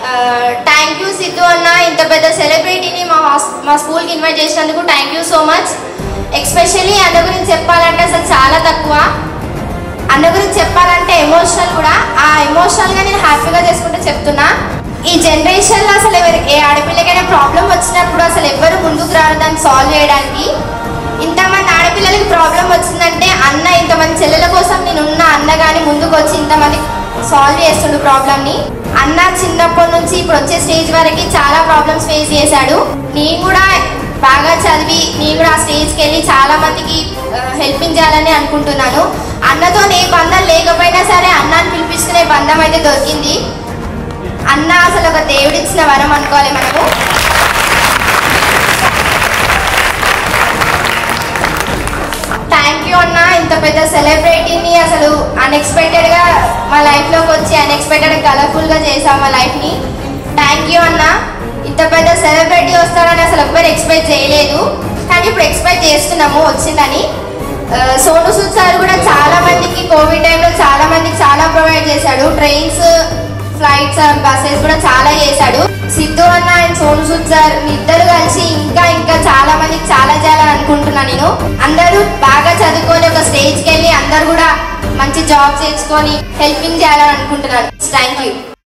thank you Siddhu అన్న ఇంత పెద్ద సెలబ్రిటీని మా హాస్ మా స్కూల్కి ఇన్వైట్ చేసినందుకు thank you so much especially అన్న గురించి చెప్పాలంటే అసలు చాలా తక్కువ అన్న గురించి చెప్పాలంటే ఎమోషనల్ కూడా ఆ ఎమోషనల్గా నేను హ్యాపీగా చేసుకుంటే చెప్తున్నా ఈ జనరేషన్లో అసలు ఎవరి ఏ ఆడపిల్లకైనా ప్రాబ్లం వచ్చినప్పుడు అసలు ఎవ్వరు ముందుకు రారు దాన్ని సాల్వ్ చేయడానికి ఇంతమంది ఆడపిల్లలకి ప్రాబ్లం వచ్చిందంటే అన్న ఇంతమంది చెల్లెల కోసం నేను ఉన్న అన్న కానీ ముందుకు వచ్చి ఇంతమంది సాల్వ్ చేస్తుండు ప్రాబ్లమ్ని అన్న చిన్నప్పటి నుంచి ఇప్పుడు వచ్చే స్టేజ్ వరకు చాలా ప్రాబ్లమ్స్ ఫేస్ చేశాడు నేను కూడా బాగా చదివి నేను కూడా ఆ స్టేజ్కి వెళ్ళి చాలా మందికి హెల్పింగ్ చేయాలని అనుకుంటున్నాను అన్నతో ఏ బంధం లేకపోయినా సరే అన్నాన్ని పిలిపించుకునే బంధం అయితే దొరికింది అన్న అసలు ఒక దేవుడిచ్చిన వరం అనుకోవాలి మనము థ్యాంక్ యూ అన్న ఇంత పెద్ద సెలబ్రిటీని అసలు అన్ఎక్స్పెక్టెడ్గా మా లైఫ్లోకి వచ్చి అన్ఎక్స్పెక్టెడ్ కలర్ఫుల్గా చేసాం మా లైఫ్ని థ్యాంక్ యూ అన్న ఇంత పెద్ద సెలబ్రిటీ వస్తారని అసలు ఎవ్వరు ఎక్స్పెక్ట్ చేయలేదు కానీ ఇప్పుడు ఎక్స్పెక్ట్ చేస్తున్నాము వచ్చిందని ఆ, సోను సూద్ సార్ కూడా చాలా మందికి కోవిడ్ టైంలో చాలా మందికి చాలా ప్రొవైడ్ చేశాడు ట్రైన్స్ ఫ్లైట్స్ బస్సెస్ కూడా చాలా చేశాడు సిద్ధు అన్న అండ్ సోను సూద్ సార్ మీ ఇద్దరు కలిసి ఇంకా ఇంకా చాలా మందికి చాలా చేయాలని అనుకుంటున్నా నేను అందరూ బాగా చదువుకొని ఒక స్టేజ్కి వెళ్ళి అందరూ కూడా మంచి జాబ్ చేసుకొని హెల్పింగ్ చేయాలని అనుకుంటున్నాను థ్యాంక్ యూ